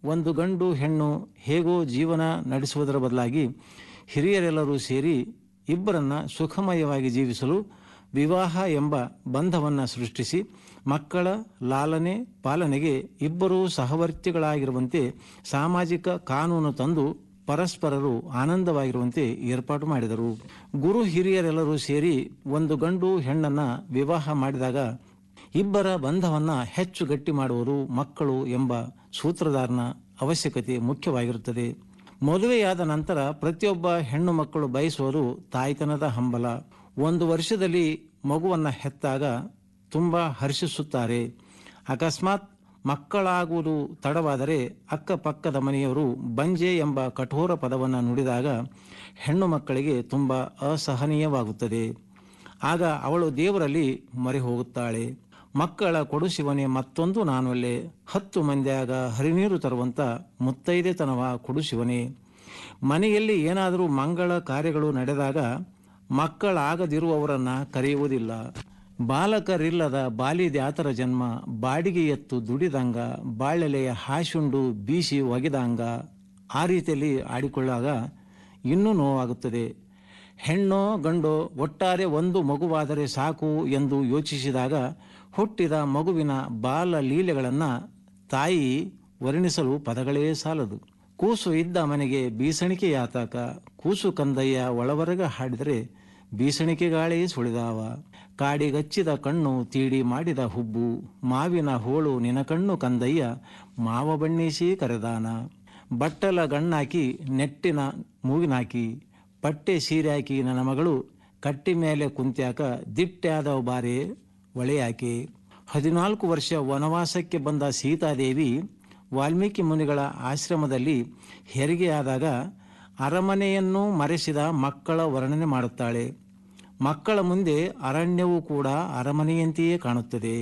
ಒಂದು ಗಂಡು ಹೆಣ್ಣು ಹೇಗೋ ಜೀವನ ನಡೆಸುವುದರ ಬದಲಾಗಿ ಹಿರಿಯರೆಲ್ಲರೂ ಸೇರಿ ಇಬ್ಬರನ್ನ ಸುಖಮಯವಾಗಿ ಜೀವಿಸಲು ವಿವಾಹ ಎಂಬ ಬಂಧವನ್ನು ಸೃಷ್ಟಿಸಿ ಮಕ್ಕಳ ಲಾಲನೆ ಪಾಲನೆಗೆ ಇಬ್ಬರೂ ಸಹವರ್ತಿಗಳಾಗಿರುವಂತೆ ಸಾಮಾಜಿಕ ಕಾನೂನು ತಂದು ಪರಸ್ಪರರು ಆನಂದವಾಗಿರುವಂತೆ ಏರ್ಪಾಟು ಮಾಡಿದರು ಗುರು ಹಿರಿಯರೆಲ್ಲರೂ ಸೇರಿ ಒಂದು ಗಂಡು ಹೆಣ್ಣನ್ನ ವಿವಾಹ ಮಾಡಿದಾಗ ಇಬ್ಬರ ಬಂಧವನ್ನ ಹೆಚ್ಚು ಗಟ್ಟಿ ಮಾಡುವುದು ಮಕ್ಕಳು ಎಂಬ ಸೂತ್ರಧಾರನ ಅವಶ್ಯಕತೆ ಮುಖ್ಯವಾಗಿರುತ್ತದೆ ಮದುವೆಯಾದ ನಂತರ ಪ್ರತಿಯೊಬ್ಬ ಹೆಣ್ಣು ಮಕ್ಕಳು ಬಯಸುವುದು ತಾಯ್ತನದ ಹಂಬಲ ಒಂದು ವರ್ಷದಲ್ಲಿ ಮಗುವನ್ನ ಹೆತ್ತಾಗ ತುಂಬ ಹರ್ಷಿಸುತ್ತಾರೆ ಅಕಸ್ಮಾತ್ ಮಕ್ಕಳಾಗುವುದು ತಡವಾದರೆ ಅಕ್ಕಪಕ್ಕದ ಮನೆಯವರು ಬಂಜೆ ಎಂಬ ಕಠೋರ ಪದವನ್ನು ನುಡಿದಾಗ ಹೆಣ್ಣು ಮಕ್ಕಳಿಗೆ ತುಂಬ ಅಸಹನೀಯವಾಗುತ್ತದೆ ಆಗ ಅವಳು ದೇವರಲ್ಲಿ ಮೊರೆ ಹೋಗುತ್ತಾಳೆ ಮಕ್ಕಳ ಕೊಡುಶಿವನೇ ಮತ್ತೊಂದು ನಾನೊಲ್ಲೆ ಹತ್ತು ಮಂದಿಯಾಗ ಹರಿನೀರು ತರುವಂತ ಮುತ್ತೈದೆತನವ ಕೊಡುಶಿವನೇ ಮನೆಯಲ್ಲಿ ಏನಾದರೂ ಮಂಗಳ ಕಾರ್ಯಗಳು ನಡೆದಾಗ ಮಕ್ಕಳಾಗದಿರುವವರನ್ನ ಕರೆಯುವುದಿಲ್ಲ ಬಾಲಕರಿಲ್ಲದ ಬಾಲಿದ್ಯಾತರ ಜನ್ಮ ಬಾಡಿಗೆ ಎತ್ತು ದುಡಿದಂಗ ಬಾಳೆಲೆಯ ಹಾಶುಂಡು ಬೀಸಿ ಒಗೆದಂಗ ಆ ರೀತಿಯಲ್ಲಿ ಆಡಿಕೊಳ್ಳಾಗ ಇನ್ನೂ ನೋವಾಗುತ್ತದೆ ಹೆಣ್ಣೋ ಗಂಡೋ ಒಟ್ಟಾರೆ ಒಂದು ಮಗುವಾದರೆ ಸಾಕು ಎಂದು ಯೋಚಿಸಿದಾಗ ಹುಟ್ಟಿದ ಮಗುವಿನ ಬಾಲ ಲೀಲೆಗಳನ್ನು ತಾಯಿ ವರ್ಣಿಸಲು ಪದಗಳೇ ಸಾಲದು ಕೂಸು ಇದ್ದ ಮನೆಗೆ ಬೀಸಣಿಕೆ ಯಾತಕ ಕೂಸು ಕಂದಯ್ಯ ಒಳವರೆಗ ಹಾಡಿದರೆ ಬೀಸಣಿಕೆ ಗಾಳಿ ಸುಳಿದಾವ ಕಾಡಿಗಚ್ಚಿದ ಕಣ್ಣು ತೀಡಿ ಮಾಡಿದ ಹುಬ್ಬು ಮಾವಿನ ಹೋಳು ನಿನ ಕಣ್ಣು ಕಂದಯ್ಯ ಮಾವ ಬಣ್ಣಿಸಿ ಕರೆದಾನ ಬಟ್ಟಲ ಗಣ್ಣಾಕಿ ನೆಟ್ಟಿನ ಮೂಗಿನಾಕಿ ಪಟ್ಟೆ ಸೀರೆ ಹಾಕಿ ನನ್ನ ಮಗಳು ಕಟ್ಟಿ ಮೇಲೆ ಕುಂತ್ಯಾಕ ದಿಟ್ಟಾದವ ಬಾರೆ ಒಳೆಯಾಕೆ ಹದಿನಾಲ್ಕು ವರ್ಷ ವನವಾಸಕ್ಕೆ ಬಂದ ಸೀತಾದೇವಿ ವಾಲ್ಮೀಕಿ ಮುನಿಗಳ ಆಶ್ರಮದಲ್ಲಿ ಹೆರಿಗೆಯಾದಾಗ ಅರಮನೆಯನ್ನು ಮರೆಸಿದ ಮಕ್ಕಳ ವರ್ಣನೆ ಮಾಡುತ್ತಾಳೆ ಮಕ್ಕಳ ಮುಂದೆ ಅರಣ್ಯವೂ ಕೂಡ ಅರಮನೆಯಂತೆಯೇ ಕಾಣುತ್ತದೆ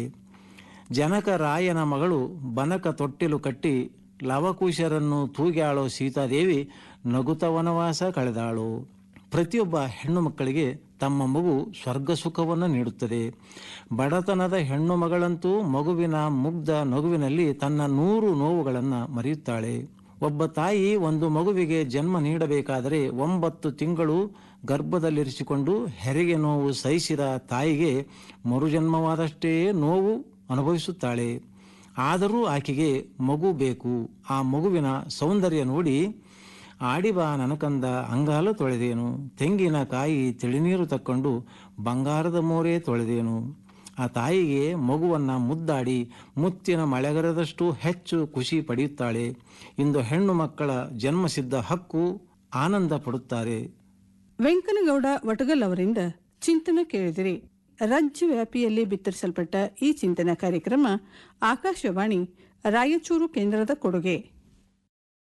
ಜನಕ ರಾಯನ ಮಗಳು ಬನಕ ತೊಟ್ಟಿಲು ಕಟ್ಟಿ ಲವಕುಶರನ್ನು ತೂಗ್ಯಾಳೋ ಸೀತಾದೇವಿ ನಗುತ ವನವಾಸ ಕಳೆದಾಳು ಪ್ರತಿಯೊಬ್ಬ ಹೆಣ್ಣು ಮಕ್ಕಳಿಗೆ ತಮ್ಮ ಮಗು ಸ್ವರ್ಗ ಸುಖವನ್ನು ನೀಡುತ್ತದೆ ಬಡತನದ ಹೆಣ್ಣು ಮಗಳಂತೂ ಮಗುವಿನ ಮುಗ್ಧ ನಗುವಿನಲ್ಲಿ ತನ್ನ ನೂರು ನೋವುಗಳನ್ನು ಮರೆಯುತ್ತಾಳೆ ಒಬ್ಬ ತಾಯಿ ಒಂದು ಮಗುವಿಗೆ ಜನ್ಮ ನೀಡಬೇಕಾದರೆ ಒಂಬತ್ತು ತಿಂಗಳು ಗರ್ಭದಲ್ಲಿರಿಸಿಕೊಂಡು ಹೆರಿಗೆ ನೋವು ಸಹಿಸಿದ ತಾಯಿಗೆ ಮರುಜನ್ಮವಾದಷ್ಟೇ ನೋವು ಅನುಭವಿಸುತ್ತಾಳೆ ಆದರೂ ಆಕೆಗೆ ಮಗು ಬೇಕು ಆ ಮಗುವಿನ ಸೌಂದರ್ಯ ನೋಡಿ ಆಡಿಬಾ ನನಕಂದ ಅಂಗಾಲ ತೊಳೆದೇನು ತೆಂಗಿನ ಕಾಯಿ ತಿಳಿನೀರು ತಕ್ಕೊಂಡು ಬಂಗಾರದ ಮೋರೆ ತೊಳೆದೇನು ಆ ತಾಯಿಗೆ ಮಗುವನ್ನ ಮುದ್ದಾಡಿ ಮುತ್ತಿನ ಮಳೆಗರದಷ್ಟು ಹೆಚ್ಚು ಖುಷಿ ಪಡೆಯುತ್ತಾಳೆ ಇಂದು ಹೆಣ್ಣು ಮಕ್ಕಳ ಜನ್ಮಸಿದ್ಧ ಹಕ್ಕು ಆನಂದ ಪಡುತ್ತಾರೆ ವೆಂಕನಗೌಡ ವಟಗಲ್ ಅವರಿಂದ ಚಿಂತನ ಕೇಳಿದಿರಿ ರಾಜ್ಯ ವ್ಯಾಪಿಯಲ್ಲಿ ಬಿತ್ತರಿಸಲ್ಪಟ್ಟ ಈ ಚಿಂತನ ಕಾರ್ಯಕ್ರಮ ಆಕಾಶವಾಣಿ ರಾಯಚೂರು ಕೇಂದ್ರದ ಕೊಡುಗೆ